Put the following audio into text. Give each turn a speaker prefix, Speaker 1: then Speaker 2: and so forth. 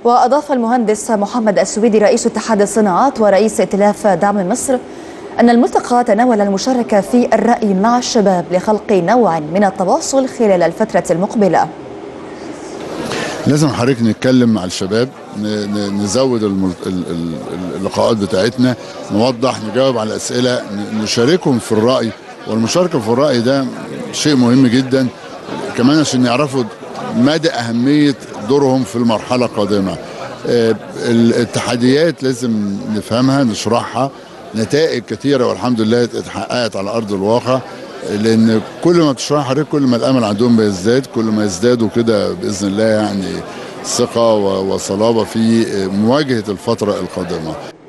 Speaker 1: وأضاف المهندس محمد السويدي رئيس اتحاد الصناعات ورئيس ائتلاف دعم مصر أن الملتقى تناول المشاركة في الرأي مع الشباب لخلق نوع من التواصل خلال الفترة المقبلة
Speaker 2: لازم حضرتك نتكلم مع الشباب ن- ن- نزود المل- ال- ال- اللقاءات بتاعتنا نوضح نجاوب على الأسئلة ن- نشاركهم في الرأي والمشاركة في الرأي ده شيء مهم جدا كمان عشان يعرفوا مدى أهمية دورهم في المرحلة القادمة آه، التحديات لازم نفهمها نشرحها نتائج كثيرة والحمد لله اتحققت على أرض الواقع لان كل ما بتشرح حضرتك كل ما الامل عندهم بيزداد كل ما يزدادوا كده باذن الله يعني ثقه و- وصلابه في مواجهه الفتره القادمه